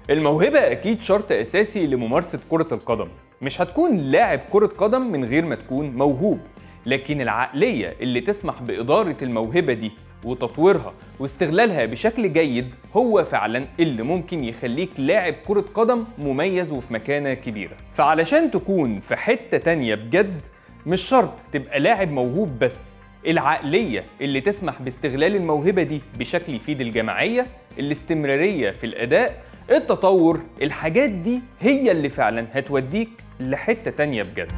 الموهبة أكيد شرط أساسي لممارسة كرة القدم مش هتكون لاعب كرة قدم من غير ما تكون موهوب لكن العقلية اللي تسمح بإدارة الموهبة دي وتطويرها واستغلالها بشكل جيد هو فعلا اللي ممكن يخليك لاعب كرة قدم مميز وفي مكانة كبيرة فعلشان تكون في حتة تانية بجد مش شرط تبقى لاعب موهوب بس العقلية اللي تسمح باستغلال الموهبة دي بشكل يفيد الجماعية الاستمرارية في الأداء التطور الحاجات دي هي اللي فعلا هتوديك لحتة تانية بجد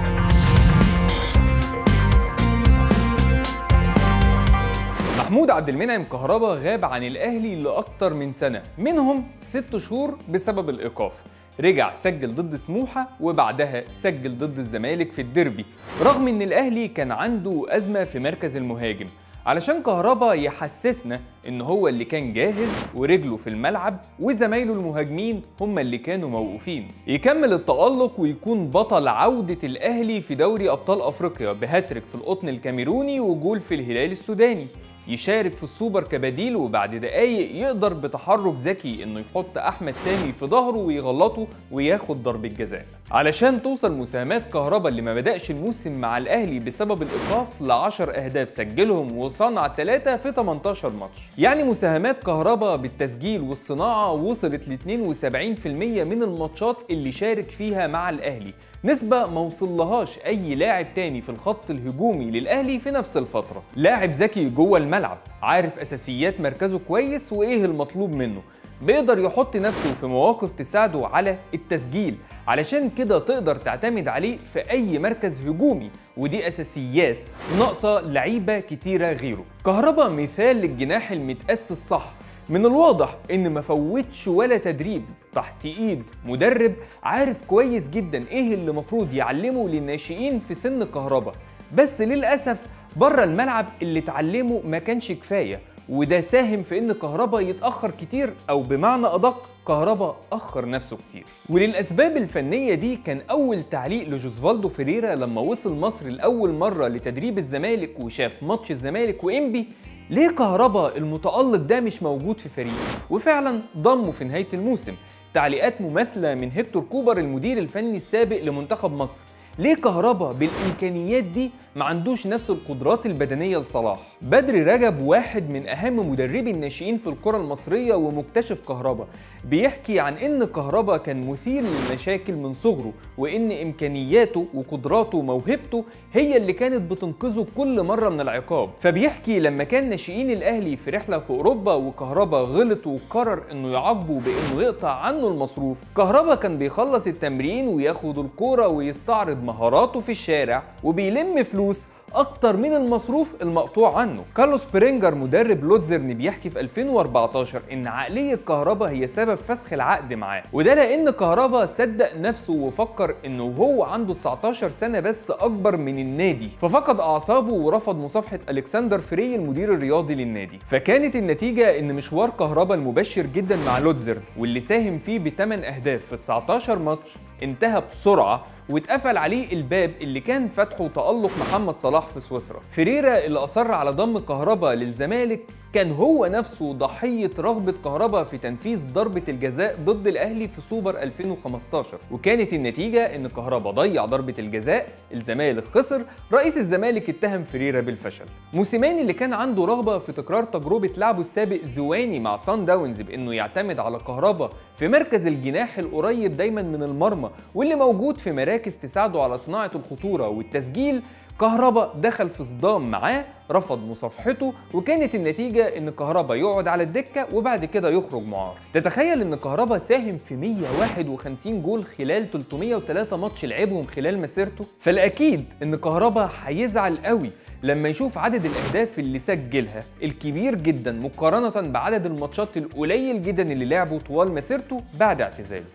محمود عبد المنعم كهربا غاب عن الاهلي لاكتر من سنه منهم ست شهور بسبب الايقاف رجع سجل ضد سموحه وبعدها سجل ضد الزمالك في الديربي رغم ان الاهلي كان عنده ازمه في مركز المهاجم علشان كهربا يحسسنا ان هو اللي كان جاهز ورجله في الملعب وزمايله المهاجمين هم اللي كانوا موقوفين يكمل التألق ويكون بطل عودة الاهلي في دوري ابطال افريقيا بهاتريك في القطن الكاميروني وجول في الهلال السوداني يشارك في السوبر كبديل وبعد دقايق يقدر بتحرك ذكي انه يحط احمد سامي في ظهره ويغلطه وياخد ضربة جزاء علشان توصل مساهمات كهربا اللي ما بدأش الموسم مع الاهلي بسبب الايقاف ل 10 اهداف سجلهم وصنع 3 في 18 ماتش يعني مساهمات كهربا بالتسجيل والصناعة وصلت ل 72% من الماتشات اللي شارك فيها مع الاهلي نسبة ما وصلهاش أي لاعب تاني في الخط الهجومي للأهلي في نفس الفترة لاعب ذكي جوه الملعب عارف أساسيات مركزه كويس وإيه المطلوب منه بيقدر يحط نفسه في مواقف تساعده على التسجيل علشان كده تقدر تعتمد عليه في أي مركز هجومي ودي أساسيات ناقصة لعيبة كتيرة غيره كهربا مثال للجناح المتأسس صح من الواضح ان ما فوتش ولا تدريب تحت ايد مدرب عارف كويس جدا ايه اللي مفروض يعلمه للناشئين في سن كهربا بس للاسف بره الملعب اللي اتعلمه ما كانش كفايه وده ساهم في ان كهربا يتاخر كتير او بمعنى ادق كهربا اخر نفسه كتير وللاسباب الفنيه دي كان اول تعليق لجوزفالدو فيريرا لما وصل مصر لاول مره لتدريب الزمالك وشاف ماتش الزمالك وانبي ليه كهربا المتألق ده مش موجود في فريق وفعلا ضمه في نهاية الموسم تعليقات مماثلة من هيكتور كوبر المدير الفني السابق لمنتخب مصر ليه كهربا بالامكانيات دي ما عندوش نفس القدرات البدنيه لصلاح بدر رجب واحد من اهم مدربي الناشئين في الكره المصريه ومكتشف كهربا بيحكي عن ان كهربا كان مثير للمشاكل من صغره وان امكانياته وقدراته وموهبته هي اللي كانت بتنقذه كل مره من العقاب فبيحكي لما كان ناشئين الاهلي في رحله في اوروبا وكهربا غلط وقرر انه يعاقبه بانه يقطع عنه المصروف كهربا كان بيخلص التمرين وياخد الكوره ويستعرض مهاراته في الشارع وبيلم فلوس اكتر من المصروف المقطوع عنه كارلوس برينجر مدرب لوتزرن بيحكي في 2014 ان عقليه كهربا هي سبب فسخ العقد معاه وده لان كهربا صدق نفسه وفكر انه هو عنده 19 سنه بس اكبر من النادي ففقد اعصابه ورفض مصافحه الكسندر فري المدير الرياضي للنادي فكانت النتيجه ان مشوار كهربا المبشر جدا مع لوتزرن واللي ساهم فيه ب 8 اهداف في 19 ماتش انتهى بسرعه واتقفل عليه الباب اللي كان فتحه تألق محمد صلاح في سويسرا فريرا اللي أصر على ضم كهربا للزمالك كان هو نفسه ضحية رغبة كهربا في تنفيذ ضربة الجزاء ضد الأهلي في سوبر 2015 وكانت النتيجة إن كهربا ضيع ضربة الجزاء الزمالك خسر رئيس الزمالك اتهم فريرا بالفشل موسيماني اللي كان عنده رغبة في تكرار تجربة لعبه السابق زواني مع سان داونز بإنه يعتمد على كهربا في مركز الجناح القريب دايما من المرمى واللي موجود في مراكز تساعده على صناعة الخطورة والتسجيل كهربا دخل في صدام معاه رفض مصافحته وكانت النتيجة ان كهربا يقعد على الدكة وبعد كده يخرج معار تتخيل ان كهربا ساهم في 151 جول خلال 303 ماتش لعبهم خلال مسيرته فالاكيد ان كهربا هيزعل قوي لما يشوف عدد الاهداف اللي سجلها الكبير جدا مقارنة بعدد الماتشات القليل جدا اللي لعبه طوال مسيرته بعد اعتزاله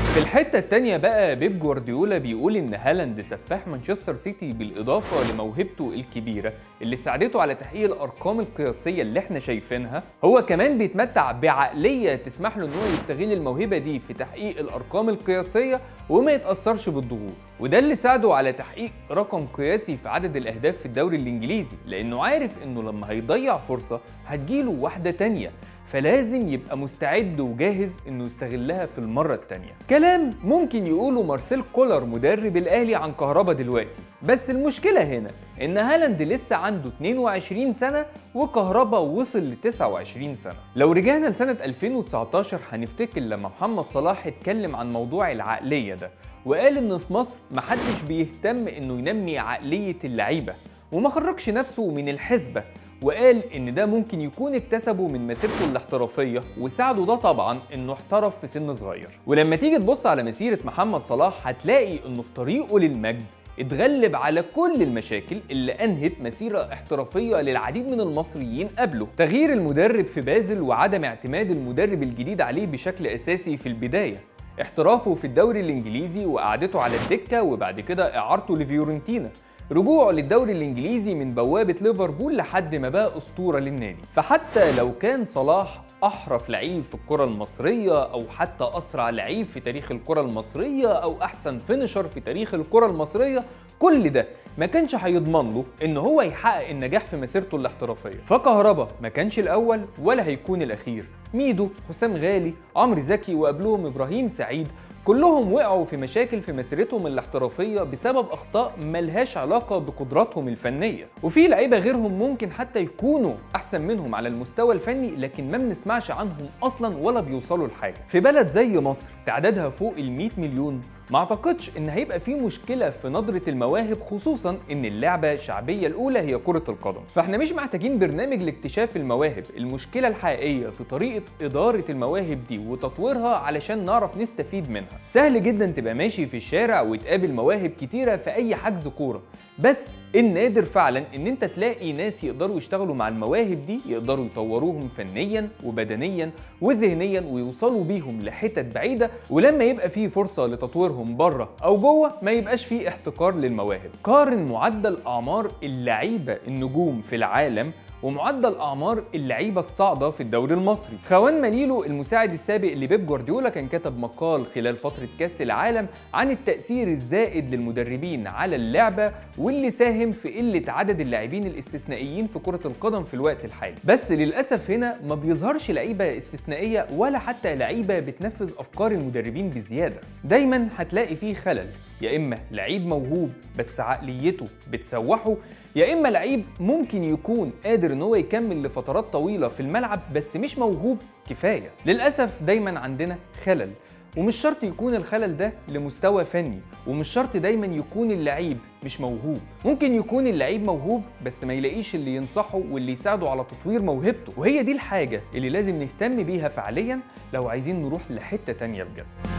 في الحتة التانية بقى بيب جوارديولا بيقول إن هالاند سفاح مانشستر سيتي بالإضافة لموهبته الكبيرة اللي ساعدته على تحقيق الأرقام القياسية اللي احنا شايفينها هو كمان بيتمتع بعقلية تسمح له إن هو يستغل الموهبة دي في تحقيق الأرقام القياسية وما يتأثرش بالضغوط وده اللي ساعده على تحقيق رقم قياسي في عدد الأهداف في الدوري الإنجليزي لأنه عارف إنه لما هيضيع فرصة هتجيله واحدة تانية فلازم يبقى مستعد وجاهز انه يستغلها في المره التانيه كلام ممكن يقوله مارسيل كولر مدرب الاهلي عن كهربا دلوقتي بس المشكله هنا ان هالاند لسه عنده 22 سنه وكهربا وصل ل 29 سنه لو رجعنا لسنه 2019 هنفتكر لما محمد صلاح اتكلم عن موضوع العقليه ده وقال ان في مصر محدش بيهتم انه ينمي عقليه اللعيبه وما خرجش نفسه من الحسبه وقال ان ده ممكن يكون اكتسبه من مسيرته الاحترافيه وساعده ده طبعا انه احترف في سن صغير ولما تيجي تبص على مسيره محمد صلاح هتلاقي انه في طريقه للمجد اتغلب على كل المشاكل اللي انهت مسيره احترافيه للعديد من المصريين قبله تغيير المدرب في بازل وعدم اعتماد المدرب الجديد عليه بشكل اساسي في البدايه احترافه في الدوري الانجليزي وقعدته على الدكه وبعد كده اعارته لفيورنتينا رجوعه للدوري الانجليزي من بوابه ليفربول لحد ما بقى اسطوره للنادي فحتى لو كان صلاح احرف لعيب في الكره المصريه او حتى اسرع لعيب في تاريخ الكره المصريه او احسن فينيشر في تاريخ الكره المصريه كل ده ما كانش هيضمن له ان هو يحقق النجاح في مسيرته الاحترافيه فكهربا ما كانش الاول ولا هيكون الاخير ميدو حسام غالي عمرو زكي وقبلهم ابراهيم سعيد كلهم وقعوا في مشاكل في مسيرتهم الاحترافية بسبب أخطاء ملهاش علاقة بقدراتهم الفنية وفي لعيبة غيرهم ممكن حتى يكونوا أحسن منهم على المستوى الفني لكن ما بنسمعش عنهم أصلا ولا بيوصلوا لحاجة في بلد زي مصر تعدادها فوق ال 100 مليون ما اعتقدش ان هيبقى في مشكله في نظره المواهب خصوصا ان اللعبه الشعبيه الاولى هي كره القدم فاحنا مش محتاجين برنامج لاكتشاف المواهب المشكله الحقيقيه في طريقه اداره المواهب دي وتطويرها علشان نعرف نستفيد منها سهل جدا تبقى ماشي في الشارع وتقابل مواهب كتيره في اي حجز كوره بس النادر فعلا ان انت تلاقي ناس يقدروا يشتغلوا مع المواهب دي يقدروا يطوروهم فنيا وبدنيا وذهنيا ويوصلوا بيهم لحتت بعيده ولما يبقى في فرصه لتطويرهم بره او جوه ما يبقاش في احتكار للمواهب قارن معدل اعمار اللعيبه النجوم في العالم ومعدل اعمار اللعيبه الصاعده في الدوري المصري خوان مانيلو المساعد السابق لبيب جوارديولا كان كتب مقال خلال فتره كاس العالم عن التاثير الزائد للمدربين على اللعبه واللي ساهم في قله عدد اللاعبين الاستثنائيين في كره القدم في الوقت الحالي بس للاسف هنا ما بيظهرش لعيبه استثنائيه ولا حتى لعيبه بتنفذ افكار المدربين بزياده دايما هتلاقي فيه خلل يا اما لعيب موهوب بس عقليته بتسوحه يا اما لعيب ممكن يكون قادر ان هو يكمل لفترات طويله في الملعب بس مش موهوب كفايه للاسف دايما عندنا خلل ومش شرط يكون الخلل ده لمستوى فني ومش شرط دايما يكون اللعيب مش موهوب ممكن يكون اللعيب موهوب بس ما يلاقيش اللي ينصحه واللي يساعده على تطوير موهبته وهي دي الحاجة اللي لازم نهتم بيها فعليا لو عايزين نروح لحتة تانية بجد